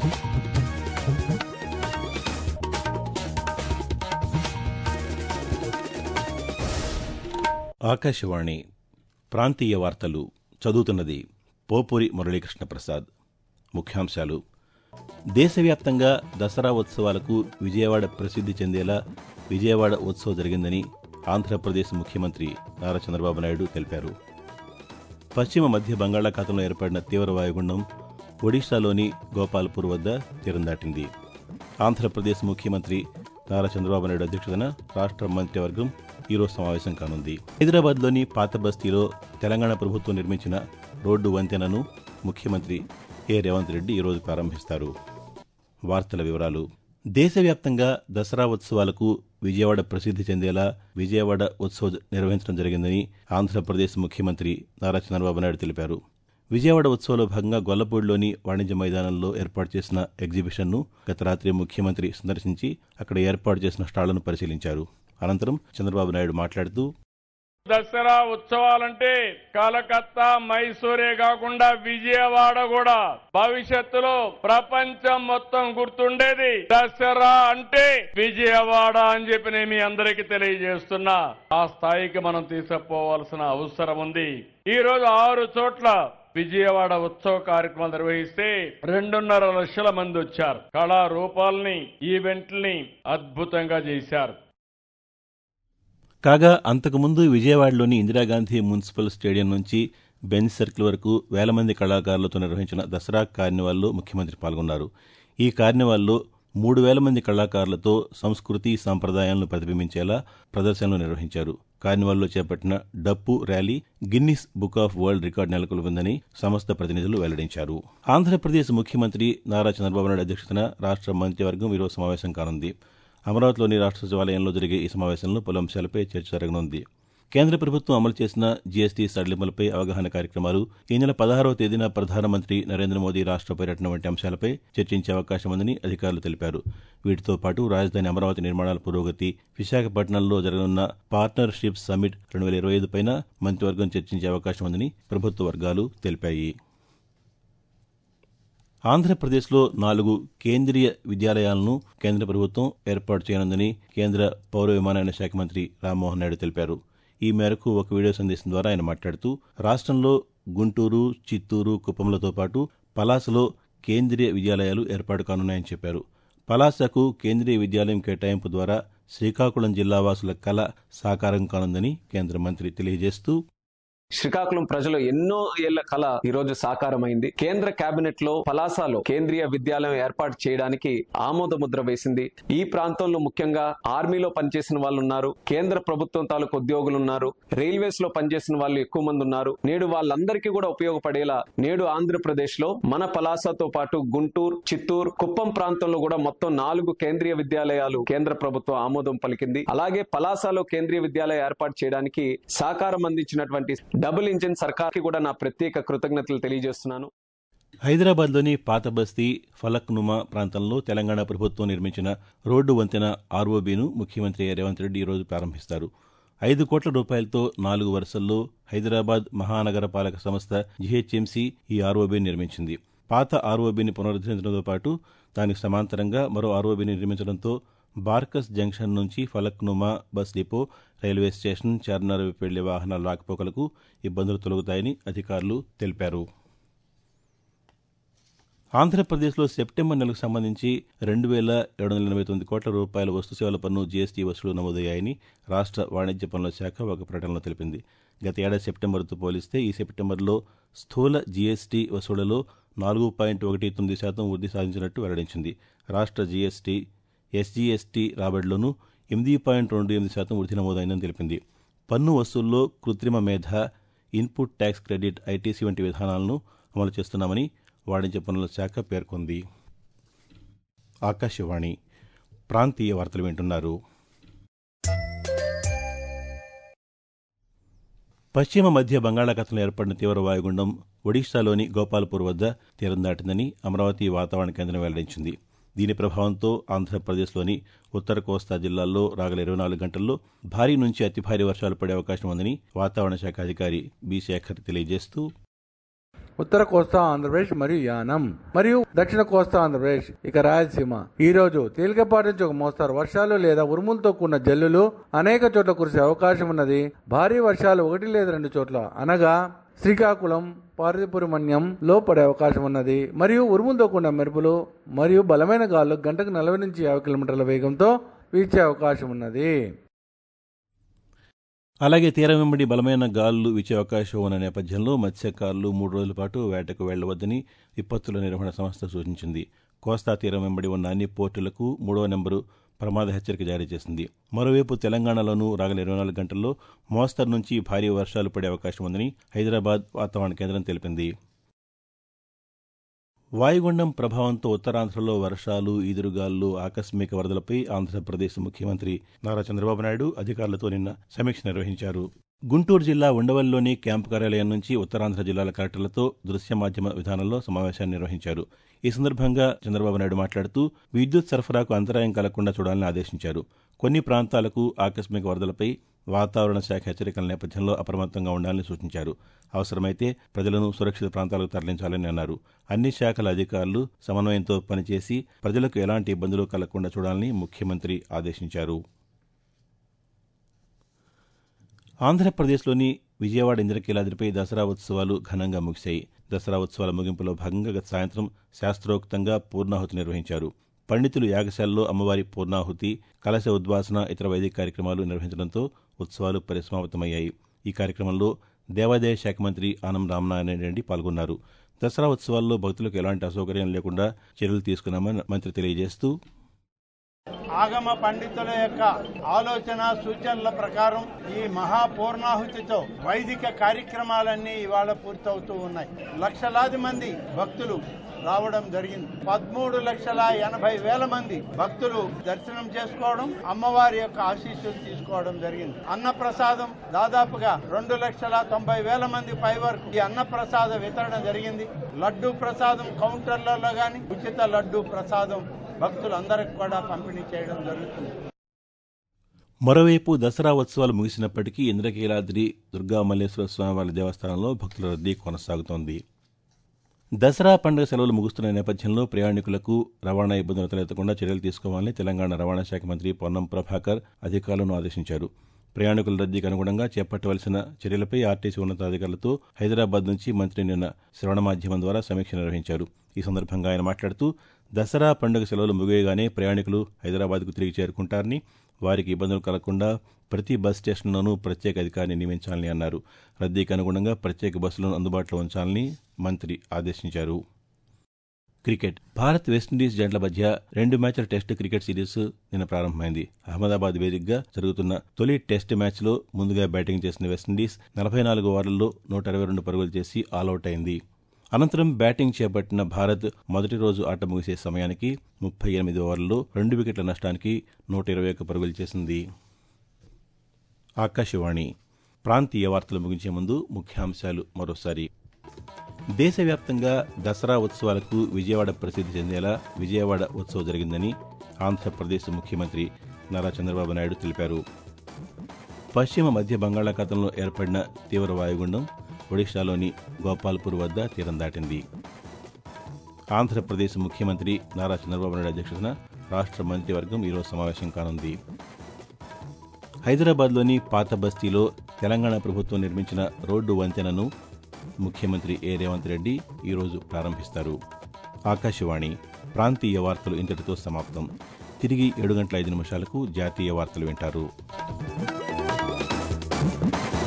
ఆకాశవాణి ప్రాంతీయ వార్తలు చదువుతున్నది పోపూరి మురళీకృష్ణ ప్రసాద్ ముఖ్యాంశాలు దేశవ్యాప్తంగా దసరా ఉత్సవాలకు విజయవాడ ప్రసిద్ది చెందేలా విజయవాడ ఉత్సవం జరిగిందని ఆంధ్రప్రదేశ్ ముఖ్యమంత్రి నారా చంద్రబాబు నాయుడు తెలిపారు పశ్చిమ మధ్య బంగాళాఖాతంలో ఏర్పడిన తీవ్ర వాయుగుండం ఒడిశాలోని గోపాల్పూర్ వద్ద తీరం దాటింది ఆంధ్రప్రదేశ్ ముఖ్యమంత్రి నారా చంద్రబాబు నాయుడు అధ్యక్షతన రాష్ట్ర మంత్రివర్గం ఈరోజు సమావేశం కానుంది హైదరాబాద్లోని పాత బస్తీలో తెలంగాణ ప్రభుత్వం నిర్మించిన రోడ్డు వంతెనను ముఖ్యమంత్రి ఏ రేవంత్ రెడ్డి ఈరోజు ప్రారంభిస్తారు వార్తల వివరాలు దేశవ్యాప్తంగా దసరా ఉత్సవాలకు విజయవాడ ప్రసిద్ది చెందేలా విజయవాడ ఉత్సవ్ నిర్వహించడం జరిగిందని ఆంధ్రప్రదేశ్ ముఖ్యమంత్రి నారా చంద్రబాబు నాయుడు తెలిపారు విజయవాడ ఉత్సవంలో భాగంగా గొల్లపూడిలోని వాణిజ్య మైదానంలో ఏర్పాటు చేసిన ఎగ్జిబిషన్ను గత రాత్రి ముఖ్యమంత్రి సందర్శించి అక్కడ ఏర్పాటు చేసిన స్టాళ్లను పరిశీలించారు అనంతరం చంద్రబాబు నాయుడు మాట్లాడుతూ దసరా ఉత్సవాలంటే కలకత్తా మైసూరే కాకుండా విజయవాడ కూడా భవిష్యత్తులో ప్రపంచం మొత్తం గుర్తుండేది దసరా అంటే విజయవాడ అని చెప్పి నేను మీ అందరికీ తెలియజేస్తున్నా ఆ స్థాయికి మనం తీసుకుపోవాల్సిన అవసరం ఉంది ఈ రోజు ఆరు చోట్ల విజయవాడ ఉత్సవ కార్యక్రమాలు నిర్వహిస్తే రెండున్నర లక్షల మంది వచ్చారు కళారూపాల్ని ఈవెంట్లని అద్భుతంగా చేశారు కాగా అంతకుముందు విజయవాడలోని ఇందిరాగాంధీ మున్సిపల్ స్టేడియం నుంచి బెంచ్ సర్కిల్ వరకు వేల మంది కళాకారులతో నిర్వహించిన దసరా కార్నివాల్లో ముఖ్యమంత్రి పాల్గొన్నారు ఈ కార్నివాల్లో మూడు వేల మంది కళాకారులతో సంస్కృతి సాంప్రదాయాలను ప్రతిబింబించేలా ప్రదర్శనలు నిర్వహించారు కార్నివాల్లో చేపట్టిన డప్పు rally Guinness book of world record నెలకొల్పిందని సంస్థ ప్రతినిధులు వెల్లడించారు ఆంధ్రప్రదేశ్ ముఖ్యమంత్రి నారా చంద్రబాబు నాయుడు అధ్యక్షతన రాష్ట్ర మంత్రివర్గం ఈరోజు సమావేశం కానుంది అమరావతిలోని రాష్ట్ర సచివాలయంలో జరిగే ఈ సమావేశంలో పలు అంశాలపై చర్చ జరగనుంది కేంద్ర ప్రభుత్వం అమలు చేసిన జీఎస్టీ సడలింపులపై అవగాహన కార్యక్రమాలు ఈ నెల పదహారవ తేదీన ప్రధానమంత్రి నరేంద్ర మోదీ రాష్ట్ర పర్యటన వంటి అంశాలపై చర్చించే అవకాశం ఉందని అధికారులు తెలిపారు వీటితో పాటు రాజధాని అమరావతి నిర్మాణాల పురోగతి విశాఖపట్నంలో జరగనున్న పార్ట్నర్షిప్ సమ్మిట్ రెండు వేల ఇరవై ఐదు పైన మంత్రివర్గం చర్చించే అవకాశం ఉందని ప్రభుత్వ వర్గాలు తెలిపాయి ఆంధ్రప్రదేశ్లో నాలుగు కేంద్రీయ విద్యాలయాలను కేంద్ర ప్రభుత్వం ఏర్పాటు చేయనుందని కేంద్ర పౌర విమానయాన శాఖ మంత్రి రామ్మోహన్ నాయుడు తెలిపారు ఈ మేరకు ఒక వీడియో సందేశం ద్వారా ఆయన మాట్లాడుతూ రాష్ట్రంలో గుంటూరు చిత్తూరు కుప్పంలతో పాటు పలాసలో కేంద్రీయ విద్యాలయాలు ఏర్పాటు కానున్నాయని చెప్పారు పలాసకు కేంద్రీయ విద్యాలయం కేటాయింపు ద్వారా శ్రీకాకుళం జిల్లా వాసుల కళ సాకారం కానుందని కేంద్ర మంత్రి తెలియజేస్తూ శ్రీకాకుళం ప్రజలు ఎన్నో ఏళ్ల కళ ఈ రోజు సాకారమైంది కేంద్ర కేబినెట్ లో పలాసలో కేంద్రీయ విద్యాలయం ఏర్పాటు చేయడానికి ఆమోద ముద్ర వేసింది ఈ ప్రాంతంలో ముఖ్యంగా ఆర్మీలో పనిచేసిన వాళ్ళు ఉన్నారు కేంద్ర ప్రభుత్వం తాలూకు ఉద్యోగులు ఉన్నారు రైల్వేస్ లో పనిచేసిన వాళ్ళు ఎక్కువ మంది ఉన్నారు నేడు వాళ్ళందరికీ కూడా ఉపయోగపడేలా నేడు ఆంధ్రప్రదేశ్ లో మన పలాసతో పాటు గుంటూరు చిత్తూరు కుప్పం ప్రాంతంలో కూడా మొత్తం నాలుగు కేంద్రీయ విద్యాలయాలు కేంద్ర ప్రభుత్వం ఆమోదం పలికింది అలాగే పలాసలో కేంద్రీయ విద్యాలయం ఏర్పాటు చేయడానికి సహకారం అందించినటువంటి డబుల్ ఇంజిన్ సర్కార్కి కూడా నా ప్రత్యేక కృతజ్ఞతలు తెలియజేస్తున్నాను హైదరాబాద్లోని పాత బస్తీ ఫలక్నుమా ప్రాంతంలో తెలంగాణ ప్రభుత్వం నిర్మించిన రోడ్డు వంతెన ఆర్ఓబీను ముఖ్యమంత్రి రేవంత్ రెడ్డి ఈరోజు ప్రారంభిస్తారు ఐదు కోట్ల రూపాయలతో నాలుగు వరుసల్లో హైదరాబాద్ మహానగర పాలక సంస్థ జీహెచ్ఎంసీ ఈ ఆర్ఓబీని నిర్మించింది పాత ఆర్ఓబీని పునరుద్ధరించడంతో పాటు దానికి సమాంతరంగా మరో ఆర్ఓబీని నిర్మించడంతో బార్కస్ జంక్షన్ నుంచి Falaknuma bus depot railway station Charminar వైపు వెళ్లే వాహనాల రాకపోకలకు ఇబ్బందులు తొలగుతాయని అధికారులు తెలిపారు ఆంధ్రప్రదేశ్లో సెప్టెంబర్ నెలకు సంబంధించి రెండు వేల ఏడు వందల ఎనభై తొమ్మిది కోట్ల రూపాయల వస్తు సేవల పన్ను జీఎస్టీ వసూలు నమోదయ్యాయని రాష్ట్ర వాణిజ్య పన్నుల శాఖ ఒక ప్రకటనలో తెలిపింది గత ఏడాది సెప్టెంబర్తో పోలిస్తే ఈ సెప్టెంబర్లో స్థూల జీఎస్టీ వసూళ్లలో నాలుగు పాయింట్ ఒకటి తొమ్మిది శాతం వృద్ధి సాధించినట్టు వెల్లడించింది రాష్ట్ర జీఎస్టీ ఎస్జీఎస్టీ రాబడిలోనూ ఎనిమిది పాయింట్ రెండు ఎనిమిది శాతం వృద్ధి నమోదైందని తెలిపింది పన్ను వసూల్లో కృత్రిమ మేధ ఇన్పుట్ ట్యాక్స్ క్రెడిట్ ఐటీసీ వంటి విధానాలను అమలు చేస్తున్నామని వాణిజ్య పన్నుల శాఖ పేర్కొంది ఆకాశవాణి ప్రాంతీయ వార్తలు వింటున్నారు పశ్చిమ మధ్య బంగాళాఖాతంలో ఏర్పడిన తీవ్ర వాయుగుండం ఒడిశాలోని గోపాల్పూర్ వద్ద తీరం దాటిందని అమరావతి వాతావరణ కేంద్రం వెల్లడించింది దీని ప్రభావంతో ఆంధ్రప్రదేశ్లోని ఉత్తర కోస్తా జిల్లాల్లో రాగల ఇరవై నాలుగు గంటల్లో భారీ నుంచి అతి భారీ వర్షాలు పడే అవకాశం ఉందని వాతావరణ శాఖ అధికారి బి శేఖర్ తెలియజేస్తూ ఉత్తర కోస్తా ఆంధ్రప్రదేశ్ మరియు యానం మరియు దక్షిణ కోస్తా ఆంధ్రప్రదేశ్ ఇక రాయలసీమ ఈ రోజు తేలికపాటి నుంచి ఒక మోస్తారు వర్షాలు లేదా ఉరుములతో కూడిన జల్లులు అనేక చోట్ల కురిసే అవకాశం ఉన్నది భారీ వర్షాలు ఒకటి లేదా రెండు చోట్ల అనగా శ్రీకాకుళం పార్వతీపురమన్యంలో పడే అవకాశం ఉన్నది మరియు ఉరుములతో కూడిన మెరుపులు మరియు బలమైన గాలు గంటకు నలభై నుంచి యాభై కిలోమీటర్ల వేగంతో వీచే అవకాశం ఉన్నది అలాగే తీరం వెంబడి బలమైన గాలులు వీచే అవకాశం ఉన్న నేపథ్యంలో మత్స్యకారులు మూడు రోజుల పాటు వేటకు వెళ్లవద్దని విపత్తుల నిర్వహణ సంస్థ సూచించింది కోస్తా తీరం వెంబడి ఉన్న అన్ని పోర్టులకు మూడవ నెంబరు ప్రమాద హెచ్చరిక జారీ చేసింది మరోవైపు తెలంగాణలోనూ రాగల ఇరవై నాలుగు గంటల్లో మోస్తరు నుంచి భారీ వర్షాలు పడే అవకాశం ఉందని హైదరాబాద్ వాతావరణ కేంద్రం తెలిపింది వాయుగుండం ప్రభావంతో ఉత్తరాంధ్రలో వర్షాలు ఈదురుగాలు ఆకస్మిక వరదలపై ఆంధ్రప్రదేశ్ ముఖ్యమంత్రి నారా చంద్రబాబు నాయుడు అధికారులతో నిన్న సమీక్ష నిర్వహించారు గుంటూరు జిల్లా ఉండవల్లిలోని క్యాంపు కార్యాలయం నుంచి ఉత్తరాంధ్ర జిల్లాల కలెక్టర్లతో దృశ్య మాధ్యమ విధానంలో సమావేశాన్ని నిర్వహించారు ఈ సందర్భంగా చంద్రబాబు నాయుడు మాట్లాడుతూ విద్యుత్ సరఫరాకు అంతరాయం కలగకుండా చూడాలని ఆదేశించారు కొన్ని ప్రాంతాలకు ఆకస్మిక వరదలపై వాతావరణ శాఖ హెచ్చరికల నేపథ్యంలో అప్రమత్తంగా ఉండాలని సూచించారు అవసరమైతే ప్రజలను సురక్షిత ప్రాంతాలకు తరలించాలని అన్నారు అన్ని శాఖల అధికారులు సమన్వయంతో పనిచేసి ప్రజలకు ఎలాంటి ఇబ్బందులు కలగకుండా చూడాలని ముఖ్యమంత్రి ఆదేశించారు ఆంధ్రప్రదేశ్లోని విజయవాడ ఇంద్రకీలాద్రిపై దసరా ఉత్సవాలు ఘనంగా ముగిశాయి దసరా ఉత్సవాల ముగింపులో భాగంగా గత సాయంత్రం శాస్త్రోక్తంగా పూర్ణాహుతి నిర్వహించారు పండితులు యాగశాలలో అమ్మవారి పూర్ణాహుతి కలశ ఉద్వాసన ఇతర వైదిక కార్యక్రమాలు నిర్వహించడంతో ఉత్సవాలు పరిసమాప్తమయ్యాయి ఈ కార్యక్రమంలో దేవాదాయ శాఖ మంత్రి ఆనం రామనారాయణ రెడ్డి పాల్గొన్నారు దసరా ఉత్సవాల్లో భక్తులకు ఎలాంటి అసౌకర్యం లేకుండా చర్యలు తీసుకున్నామని మంత్రి తెలియజేస్తూ ఆగమ పండితుల యొక్క ఆలోచన సూచనల ప్రకారం ఈ మహాపూర్ణాహుతితో వైదిక కార్యక్రమాలన్నీ ఇవాళ పూర్తవుతూ ఉన్నాయి లక్షలాది మంది భక్తులు రావడం జరిగింది పదమూడు లక్షల ఎనభై వేల మంది భక్తులు దర్శనం చేసుకోవడం అమ్మవారి యొక్క ఆశీస్సులు తీసుకోవడం జరిగింది అన్న ప్రసాదం దాదాపుగా రెండు లక్షల తొంభై వేల మంది పై వరకు ఈ అన్న ప్రసాద వితరణ జరిగింది లడ్డు ప్రసాదం కౌంటర్లలో గాని ఉచిత లడ్డు ప్రసాదం భక్తులందరికి కూడా పంపిణీ చేయడం జరుగుతుంది మరోవైపు దసరా ఉత్సవాలు ముగిసినప్పటికీ ఇంద్రకీలాద్రి దుర్గా మల్లేశ్వర స్వామివారి దేవస్థానంలో భక్తుల రద్దీ కొనసాగుతోంది దసరా పండుగ సెలవులు ముగుస్తున్న నేపథ్యంలో ప్రయాణికులకు రవాణా ఇబ్బందులు తలెత్తకుండా చర్యలు తీసుకోవాలని తెలంగాణ రవాణా శాఖ మంత్రి పొన్నం ప్రభాకర్ అధికారులను ఆదేశించారు ప్రయాణికుల రద్దీకి అనుగుణంగా చేపట్టవలసిన చర్యలపై ఆర్టీసీ ఉన్నతాధికారులతో హైదరాబాద్ నుంచి మంత్రి నిన్న శ్రవణ మాధ్యమం ద్వారా సమీక్ష నిర్వహించారు ఈ సందర్భంగా ఆయన మాట్లాడుతూ దసరా పండుగ సెలవులు ముగియగానే ప్రయాణికులు హైదరాబాద్కు తిరిగి చేరుకుంటారని వారికి ఇబ్బందులు కలగకుండా ప్రతి బస్ స్టేషన్లోనూ ప్రత్యేక అధికారిని నియమించాలని అన్నారు రద్దీకి అనుగుణంగా ప్రత్యేక బస్సులను అందుబాటులో ఉంచాలని మంత్రి ఆదేశించారు క్రికెట్ భారత్ వెస్టిండీస్ జట్ల మధ్య రెండు మ్యాచ్ల టెస్ట్ క్రికెట్ సిరీస్ నిన్న ప్రారంభమైంది అహ్మదాబాద్ వేదికగా జరుగుతున్న తొలి టెస్ట్ మ్యాచ్లో ముందుగా బ్యాటింగ్ చేసిన వెస్టిండీస్ నలభై నాలుగు ఓవర్లలో నూట ఇరవై రెండు పరుగులు చేసి ఆలౌట్ అయింది అనంతరం బ్యాటింగ్ చేపట్టిన భారత్ మొదటి రోజు ఆట ముగిసే సమయానికి ముప్పై ఎనిమిది ఓవర్లలో రెండు వికెట్ల నష్టానికి నూట ఇరవై ఒక్క పరుగులు చేసింది ఆకాశవాణి ప్రాంతీయ వార్తలు ముగించే ముందు ముఖ్యాంశాలు మరోసారి దేశవ్యాప్తంగా దసరా ఉత్సవాలకు విజయవాడ ప్రసిద్ధి చెందేలా విజయవాడ ఉత్సవం జరిగిందని ఆంధ్రప్రదేశ్ ముఖ్యమంత్రి నారా చంద్రబాబు నాయుడు తెలిపారు పశ్చిమ మధ్య బంగాళాఖాతంలో ఏర్పడిన తీవ్ర వాయుగుండం ఒడిశాలోని గోపాల్పూర్ వద్ద తీరం దాటింది ఆంధ్రప్రదేశ్ ముఖ్యమంత్రి నారా చంద్రబాబు నాయుడు అధ్యక్షతన రాష్ట్ర మంత్రివర్గం ఈరోజు సమావేశం కానుంది హైదరాబాద్లోని పాత బస్తీలో తెలంగాణ ప్రభుత్వం నిర్మించిన రోడ్డు వంతెనను ముఖ్యమంత్రి ఏ రేవంత్ రెడ్డి ఈరోజు ప్రారంభిస్తారు ఆకాశవాణి ప్రాంతీయ వార్తలు ఇంతటితో సమాప్తం తిరిగి ఏడు గంటల ఐదు నిమిషాలకు జాతీయ వార్తలు వింటారు